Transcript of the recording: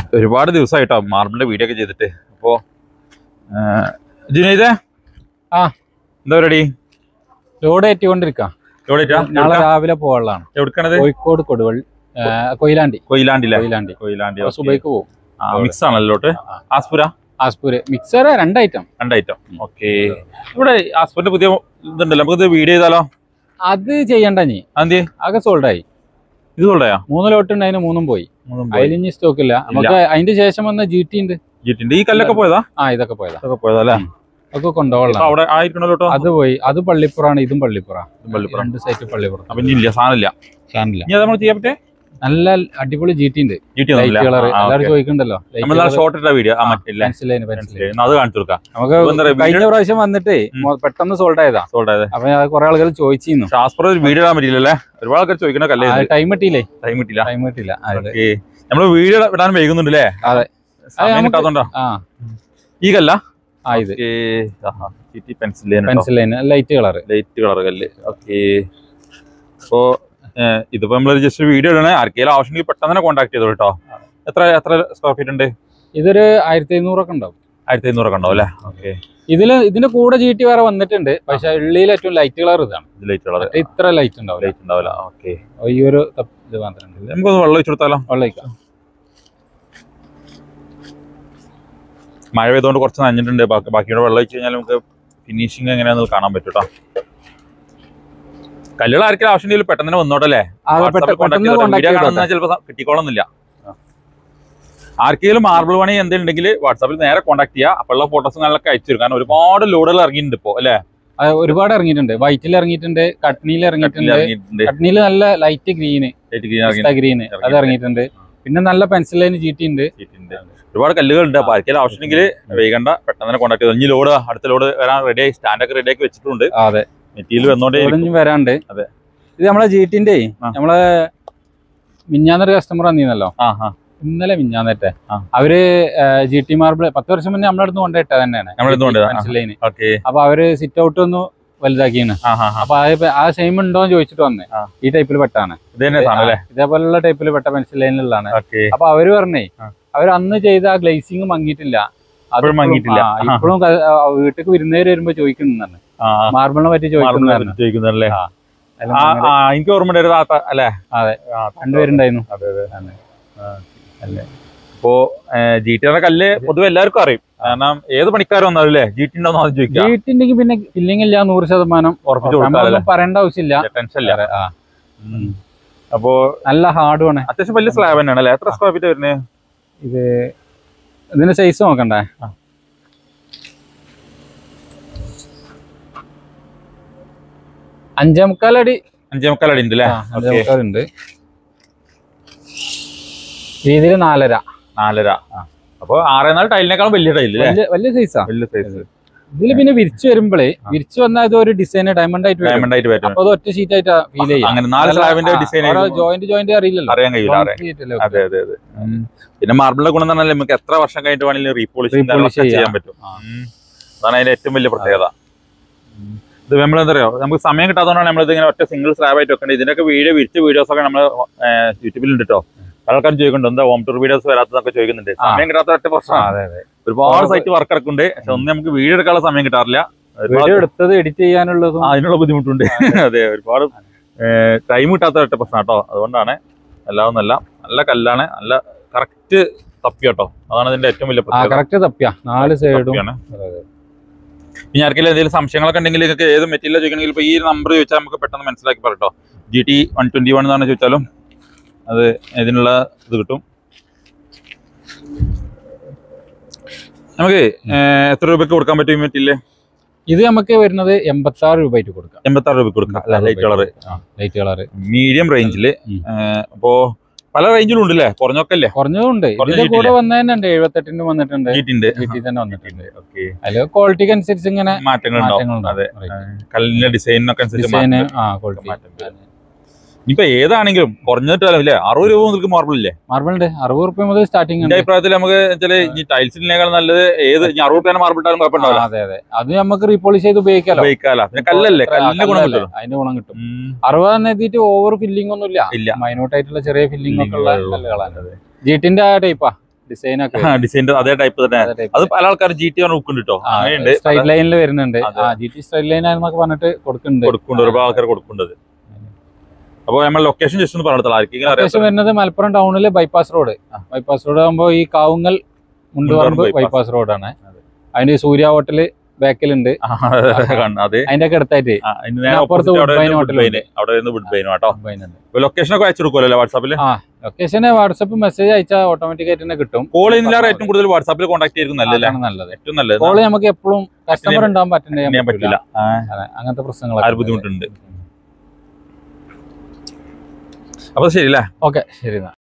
ഒരുപാട് ദിവസമായിട്ടോ മാർബിളിന്റെ വീഡിയോ ഒക്കെ ചെയ്തിട്ട് അപ്പോ ജിനീതേ ആ. എന്താ പരിപാടി ലോഡ് ഏറ്റുകൊണ്ടിരിക്കാം എവിടെ നാളെ രാവിലെ പോകാനുള്ളതാണ് എവിടെക്കണത് കോഴിക്കോട് കൊടുവൾ ആ, കൊയിലാണ്ടി കൊയിലാണ്ടില്ലേ കൊയിലാണ്ടി കൊയിലാണ്ടി അപ്പൊ സുബൈക്ക് പോകും മിക്സ് ആണല്ലോട്ട് ആസ്പുര ആസ്പൂര് മിക്സർ രണ്ട് ഐറ്റം രണ്ട് ഐറ്റം ഓക്കെ ഇവിടെ ആസ്പുരിന്റെ പുതിയ ഇതുണ്ടല്ലോ നമുക്ക് ഇത് വീഡിയോ ചെയ്താലോ അത് ചെയ്യണ്ട നീ അതെന്തി ആകെ സോൾഡ് ആയി ഇത് കൊള്ളയാ മൂന്ന് ലോട്ട് ഉണ്ട് അതിന് മൂന്നും പോയി അതിലിഞ്ഞ് സ്റ്റോക്ക് ഇല്ല നമുക്ക് അതിന്റെ ശേഷം വന്ന ജി ടി ഉണ്ട് ജിറ്റിന്റെ ഈ കല്ലൊക്കെ പോയതാ ആ ഇതൊക്കെ പോയതാ ഇതൊക്കെ പോയതാ അല്ലേ അതൊക്കെ കൊണ്ടുപോകலாம் അവിടെ ആയിരിക്കണല്ലോട്ടോ അത് പോയി അത് പള്ളിപ്പുറാണ് ഇതും പള്ളിപ്പുറ പള്ളിപ്പുറം രണ്ട് സൈറ്റ് പള്ളിപ്പുറം അപ്പൊ ഇനി ഇല്ല സാധനം ഇല്ല ചാനലില്ല ഇനി അത് നമ്മൾ ചെയ്യാൻ പറ്റേ നല്ല അടിപൊളി ജി ടി ഉണ്ട് ജിറ്റി ലൈറ്റ് കളർ എല്ലാവരും ചോദിക്കണ്ടല്ലോ നമ്മൾ ഷോർട്ട് ഇട്ട വീഡിയോ ആ മറ്റില്ല പെൻസിലൈന് പെൻസിൽ എന്നാ അത് കാണിച്ചു കൊടുക്കാം നമുക്ക് എന്താ പറയാ, കഴിഞ്ഞ പ്രാവശ്യം വന്നിട്ട് മൊ- പെട്ടെന്ന് സോൾഡ് ആയതാ സോൾഡ് ആയത് അപ്പൊ അത് കുറെ ആളുകൾ ചോദിച്ചിരുന്നു ശാസ്ത്ര ഒരു വീഡിയോ ഇടാൻ പറ്റില്ലല്ലേ ഒരുപാട് ആൾക്കാർ ചോദിക്കണ കല്ലേ ടൈം കിട്ടിയില്ലേ ടൈം കിട്ടില്ല ടൈം കിട്ടില്ല അതെ ഓക്കെ നമ്മള് വീഡിയോ ഇടാൻ വൈകുന്നുണ്ട് അല്ലേ അതെ. സമയം നമുക്ക് കിട്ടാത്തോണ്ടോ ആ ഈ കല്ല ആ ഇത് പെൻസിൽ പെൻസിലൈന് ലൈറ്റ് കളർ ലൈറ്റ് കളർ കല്ല് ഓക്കെ അപ്പോ ഏഹ്, ഇതിപ്പോ നമ്മള് ജസ്റ്റ് വീഡിയോ ഇടണേ ആർക്കെങ്കിലും ആവശ്യമെങ്കിൽ പെട്ടെന്ന് തന്നെ കോൺടാക്ട് ചെയ്തോളൂ കേട്ടോ എത്ര എത്ര സ്ക്വയർ ഫീറ്റ് ഉണ്ട് ഇതൊരു ആയിരത്തി എഴുന്നൂറൊക്കെ ഉണ്ടാവും ആയിരത്തി അഞ്ഞൂറൊക്കെ ഉണ്ടാവും അല്ലേ ഓക്കെ ഇതില് ഇതിന്റെ കൂടെ ജി ടി വേറെ വന്നിട്ടുണ്ട് പക്ഷെ ഉള്ളിയിൽ ഏറ്റവും ലൈറ്റ് കളർ ഇതാണ് ലൈറ്റ് കളർ മറ്റേ ഇത്ര ലൈറ്റ് ഉണ്ടാവില്ല ലൈറ്റ് ഉണ്ടാവില്ല ഓക്കെ ഈ ഒരു തപ്പ് ഇത് മാത്രം നമുക്കൊന്ന് വെള്ളം ഒഴിച്ചു കൊടുത്താലോ വെള്ളയിക്കാം മഴ പെയ്തുകൊണ്ട് കുറച്ച് നനഞ്ഞിട്ടുണ്ട് ബാക്കി ബാക്കിയുടെ വെള്ളം ഒഴിച്ച് കഴിഞ്ഞാൽ നമുക്ക് ഫിനിഷിങ് എങ്ങനെയാണെന്ന് കാണാൻ പറ്റും കേട്ടോ കല്ലുകൾ ആർക്കും ആവശ്യമുണ്ടെങ്കിൽ പെട്ടെന്ന് തന്നെ വന്നോട്ടല്ലേ പെട്ടെന്ന് വീഡിയോ കാണുന്ന കോൺടാക്ട് ചിലപ്പോൾ കിട്ടിക്കോളന്നില്ല ആർക്കെങ്കിലും മാർബിൾ പണി എന്തെങ്കിലും വാട്സാപ്പിൽ നേരെ കോൺടാക്ട് ചെയ്യുക അപ്പോഴുള്ള ഫോട്ടോസും കാര്യങ്ങളൊക്കെ അയച്ചു തരും കാരണം ഒരുപാട് ലോഡുകൾ ഇറങ്ങിയിട്ടുണ്ട് ഇപ്പോൾ അല്ലേ ഒരുപാട് ഇറങ്ങിയിട്ടുണ്ട് വൈറ്റിൽ ഇറങ്ങിയിട്ടുണ്ട് കട്നിയിൽ ഇറങ്ങിയിട്ടുണ്ട് ഇറങ്ങിയിട്ടുണ്ട് കട്നിയിൽ നല്ല ലൈറ്റ് ഗ്രീന് Light green ഇറങ്ങി- ഗ്രീന് അത് ഇറങ്ങിയിട്ടുണ്ട് പിന്നെ നല്ല പെൻസിൽ ലൈന് ജി ടി ഉണ്ട് ഇറങ്ങിയിട്ടുണ്ട്. ഒരുപാട് കല്ലുകൾ ഉണ്ട് അപ്പൊ ആർക്കെങ്കിലും ആവശ്യമുണ്ടെങ്കിൽ വൈകണ്ട പെട്ടെന്ന് തന്നെ കോൺടാക്ട് ചെയ്തു ഇനി ലോഡ് അടുത്ത ലോഡ് വരാൻ റെഡി ആയി സ്റ്റാൻഡൊക്കെ റെഡി ആക്കി വെച്ചിട്ടുണ്ട് ആ, അതെ മെറ്റീരിയൽ വന്നോണ്ടേ ഇരിക്കും. ഇവിടെയും വരാണ്ട് അതെ. ഇത് നമ്മളെ ജി ടിന്റെ ആ. നമ്മളെ മിഞ്ഞാന്നൊരു കസ്റ്റമർ വന്നിരുന്നല്ലോ ആ ആ ഇന്നലെ മിഞ്ഞാന്നേറ്റെ ആ. അവര് ജി ടി മാർബിൾ പത്ത് വർഷം മുന്നേ നമ്മളെ അടുത്ത് കൊണ്ടിട്ട തന്നെയാണ് നമ്മളെ അടുത്ത് കൊണ്ടുപോയതാ. പെൻസിൽ ലൈന് ഓക്കെ അപ്പൊ അവര് സിറ്റ് ഔട്ട് ഒന്ന് വലുതാക്കിയാണ് ആ ആ ആ അപ്പൊ അത് ആ സെയിം ഉണ്ടോ എന്ന് ചോദിച്ചിട്ട് വന്നേ ആ. ഈ ടൈപ്പിൽ പെട്ടാണ് ഇത് തന്നെ സാധനം അല്ലേ ഇതേപോലുള്ള ടൈപ്പിൽ പെട്ട പെൻസിൽ ലൈനിലുള്ളതാണ് ഓക്കെ അപ്പൊ അവര് പറഞ്ഞേ ആ. അവർ അന്ന് ചെയ്ത ആ ഗ്ലേസിങ് മങ്ങിയിട്ടില്ല അത് ഇപ്പോഴും മങ്ങിയിട്ടില്ല. ആ, ഇപ്പോഴും ക- ആ, വീട്ടിലേക്ക് വിരുന്നേര് വരുമ്പോ ചോദിക്കുന്നതാണ് ആ മാർബിളിനെ പറ്റി ചോദിക്കുന്നതാണ് ചോദിക്കുന്നല്ലേ ആ. അതില് ആ അങ്ങനെ ആ എനിക്ക് ഓർമ്മ ഉണ്ട് ഒരു താത്ത അല്ലേ അതെ. ആ, രണ്ടുപേരുണ്ടായിരുന്നു അതെ അതെ അതെ. അല്ലേ ഇപ്പോ ജി ടിയുടെ കല്ല് പൊതുവെ എല്ലാവർക്കും അറിയും കാരണം ഏത് പണിക്കാരും വന്നാലും അല്ലേ ജി ടി ഉണ്ടോന്ന് ആദ്യം ചോദിക്കാം വീട്ടുണ്ടെങ്കിൽ പിന്നെ ഫില്ലിംഗ് ഇല്ല നൂറ് ശതമാനം ഉറപ്പിച്ചു കൊടുക്കാം നമ്മളൊന്നും പറയേണ്ട ആവശ്യമില്ല ടെൻഷൻ ഇല്ല ആ, ഉം. അപ്പോ നല്ല ഹാർഡുമാണ് അത്യാവശ്യം വലിയ സ്ലാബ് തന്നെയാണ് അല്ലേ എത്ര സ്ക്വയർ ഫീറ്റ് വരുന്നത് ഇത് ഇതിന്റെ സൈസ് നോക്കണ്ടേ ആ. അഞ്ചേ മുക്കാലടി അഞ്ചേ മുക്കാൽ അടി ഉണ്ട് അല്ലേ ആ, അഞ്ചേ ഓക്കെ മുക്കാലുണ്ട് വീതിയിൽ നാലര നാലര അപ്പൊ ആറേ നാല് ടൈലിനേക്കാളും വലിയ ടൈല് അല്ലേ വലിയ വലിയ സൈസാ വലിയ സൈസ് ഇതിൽ പിന്നെ വിരിച്ചു വരുമ്പോഴേ വിരിച്ചു വന്നാൽ ഇത് ഒരു ഡിസൈൻ ഡയമണ്ട് ആയിട്ട് വരും ഡയമണ്ട് ആയിട്ട് പറ്റും അപ്പൊ അത് ഒറ്റ ഷീറ്റ് ആയിട്ട് ഫീൽ ചെയ്യാം അങ്ങനെ നാല് സ്ലാബിന്റെ ഡിസൈൻ ജോയിന്റ് ജോയിന്റ് അറിയില്ലല്ലോ അറിയാൻ കഴിയില്ല അറിയാൻ Concrete അല്ലേ അതെ അതെ അതെ പിന്നെ മാർബിളിന്റെ ഗുണം എന്ന് പറഞ്ഞാൽ നമുക്ക് എത്ര വർഷം കഴിഞ്ഞിട്ട് വേണമെങ്കിലും റീപോളിഷ് Repolish ചെയ്യാൻ ചെയ്യാം. പറ്റും ഉം. അതാണ് അതിന്റെ ഏറ്റവും വലിയ പ്രത്യേകത ഇത് നമ്മൾ എന്താ പറയുക നമുക്ക് സമയം കിട്ടാത്തതുകൊണ്ടാണ് നമ്മൾ ഇതിങ്ങനെ ഒറ്റ സിംഗിൾ സ്ലാബ് ആയിട്ട് വെക്കേണ്ടത് ഇതിനൊക്കെ വീഡിയോ വിരിച്ച വീഡിയോസ് ഒക്കെ നമ്മൾ യൂട്യൂബിൽ ഉണ്ട് കേട്ടോ പല ആൾക്കാരും ചോദിക്കുന്നുണ്ട് എന്താ ഹോം ടൂർ വീഡിയോസ് വരാത്തതൊക്കെ ചോദിക്കുന്നുണ്ട് ആ. സമയം കിട്ടാത്ത ഒറ്റ പ്രശ്നമാണ് അതെ അതെ ഒരുപാട് സൈറ്റ് വർക്ക് നടക്കുന്നുണ്ട് പക്ഷെ ഒന്നും നമുക്ക് വീഡിയോ എടുക്കാനുള്ള സമയം കിട്ടാറില്ല ഒരുപാട് വീഡിയോ എടുത്തത് എഡിറ്റ് ചെയ്യാനുള്ളതും ആ, അതിനുള്ള ബുദ്ധിമുട്ടുണ്ട് അതെ ഒരുപാട് ടൈം കിട്ടാത്ത ഒറ്റ പ്രശ്നം കേട്ടോ അതുകൊണ്ടാണ് എല്ലാം ഒന്നല്ല നല്ല കല്ലാണ് നല്ല കറക്റ്റ് തപ്പി കേട്ടോ അതാണ് ഇതിന്റെ ഏറ്റവും വലിയ ആ പ്രത്യേകത കറക്റ്റ് തപ്പിയ നാല് സൈഡും തപ്പിയാണ്. ഇനി ആർക്കെങ്കിലും എന്തെങ്കിലും സംശയങ്ങളൊക്കെ ഉണ്ടെങ്കിൽ നിങ്ങൾക്ക് ഏത് മെറ്റീരിയൽ ചോദിക്കണമെങ്കിൽ ഇപ്പോൾ ഈ നമ്പർ ചോദിച്ചാൽ നമുക്ക് പെട്ടെന്ന് മനസ്സിലാക്കി പറയട്ടോ G T one twenty one എന്നാണ് ചോദിച്ചാലും അത് ഇതിനുള്ള ഇത് കിട്ടും നമുക്ക് ഏഹ്, എത്ര രൂപയ്ക്ക് കൊടുക്കാൻ പറ്റും ഈ മെറ്റീരിയൽ ഇത് നമുക്ക് വരുന്നത് എൺപത്തി ആറ് രൂപ ആയിട്ട് കൊടുക്കാം എൺപത്തി ആറ് രൂപയ്ക്ക് കൊടുക്കാം അല്ല light colour light colour medium റേഞ്ചിൽ ഉം. അപ്പോ പല റേഞ്ചിലും ഉണ്ട് അല്ലേ കുറഞ്ഞൊക്കെ അല്ലേ കുറഞ്ഞതുണ്ട് കുറഞ്ഞ ഇതിന്റെ കൂടെ ചീറ്റില്ലേ? വന്നതന്നെ എഴുപത്തെട്ടിന് വന്നിട്ടുണ്ട് ജീറ്റിന്റെ വീട്ടിൽ തന്നെ വന്നിട്ടുണ്ട് ഓക്കെ അതില് ക്വാളിറ്റിക്ക് അനുസരിച്ച് ഇങ്ങനെ മാറ്റങ്ങൾ ഉണ്ടാവും അതെ കല്ലിന്റെ ഡിസൈനിനൊക്കെ അനുസരിച്ച് ഡിസൈന് മാറ്റം ആ ക്വാളിറ്റി മാറ്റം ഇനിയിപ്പോ ഏതാണെങ്കിലും കുറഞ്ഞിട്ടാലും ഇല്ലേ അറുപത് രൂപ മുതൽക്ക് മാർബിൾ ഇല്ലേ മാർബിളിന്റെ അറുപത് റുപ്യ മുതൽ സ്റ്റാർട്ടിംഗ് എന്റെ ഉണ്ട് അഭിപ്രായത്തിൽ നമുക്ക് വെച്ചാല് ഈ ടൈൽസിനേക്കാൾ നല്ലത് ഏത് ഇനി അറുപത് രൂപ മാർബിൾ ഇട്ടാലും ആ, കുഴപ്പമുണ്ടാവില്ല അതെ അതെ അത് നമുക്ക് റീപോളിഷ് ചെയ്ത് ഉപയോഗിക്കാലോ ഉപയോഗിക്കാല പിന്നെ കല്ലല്ലേ ഇപ്പൊ കല്ലിന്റെ ഗുണം കല്ലല്ലേ, കിട്ടും അതിന്റെ ഗുണം കിട്ടും അറുപത് എത്തിയിട്ട് ഓവർ ഫില്ലിംഗ് ഒന്നും ഇല്ല ഇല്ല മൈനോട്ട് ആയിട്ടുള്ള ചെറിയ ഫില്ലിംഗ് ഒക്കെ ഉള്ള Filling ഉള്ളൂ. കല്ലുകളാണ് ജീട്ടിന്റെ ടൈപ്പാ ഡിസൈൻ ഒക്കെ ഡിസൈൻ്റെ അതേ ടൈപ്പ് തന്നെ അത് പല ആൾക്കാർ ജി ടി ബുക്ക് ഉണ്ട് കേട്ടോ അങ്ങനെയുണ്ട് സ്ട്രൈറ്റ് ലൈനിൽ വരുന്നുണ്ട് അതെ. ആ ജി ടി സ്ട്രൈറ്റ് ലൈൻ ആണെന്നൊക്കെ പറഞ്ഞിട്ട് കൊടുക്കുന്നുണ്ട് കൊടുക്കുന്നുണ്ട് ഒരുപാട് ആൾക്കാർ കൊടുക്കുന്നുണ്ട് അപ്പോൾ നമ്മൾ ലൊക്കേഷൻ ജസ്റ്റ് ഒന്ന് പറഞ്ഞിട്ടുള്ള ആർക്കെങ്കിലും ലൊക്കേഷൻ അറിയാം വരുന്നത് മലപ്പുറം ടൗണില് ബൈപ്പാസ് റോഡ് ബൈപ്പാസ് റോഡ് ആകുമ്പോൾ ഈ കാവുങ്ങൽ മുണ്ടുപറമ്പ് bypass. ബൈപ്പാസ് റോഡാണ് അതിന് സൂര്യ ഹോട്ടല് ബാക്കിലുണ്ട് അതെ അതിന്റെ ഒക്കെ അടുത്തായിട്ട് ആ, ഇനി നേരെ അപ്പുറത്ത് opposite അവിടെ woodbine വരുന്ന hotel woodbine. അവിടെ വരുന്ന വുഡ് ബൈൻ കേട്ടോ ലൊക്കേഷൻ ഒക്കെ അയച്ചു കൊടുക്കുമല്ലോ വാട്സാപ്പിൽ ലൊക്കേഷന് വാട്സപ്പ് മെസ്സേജ് അയച്ചാൽ ഓട്ടോമാറ്റിക് ആയിട്ട് തന്നെ കിട്ടും കോൾ ചെയ്യുന്നില്ല ഏറ്റവും കൂടുതൽ വാട്സാപ്പിൽ കോൺടാക്ട് ചെയ്യുന്നത് നല്ലല്ലേ അതാണ് നല്ലത് ഏറ്റവും നല്ലത് കോള് നമുക്ക് എപ്പോഴും കസ്റ്റമർ ഉണ്ടാവാൻ പറ്റണ്ടേ ചെയ്യാൻ പറ്റില്ല ആ, അങ്ങനത്തെ ആ പ്രശ്നങ്ങൾ ഒരു ബുദ്ധിമുട്ടുണ്ട് അപ്പൊ ശരി അല്ലേ ഓക്കെ ശരി എന്നാ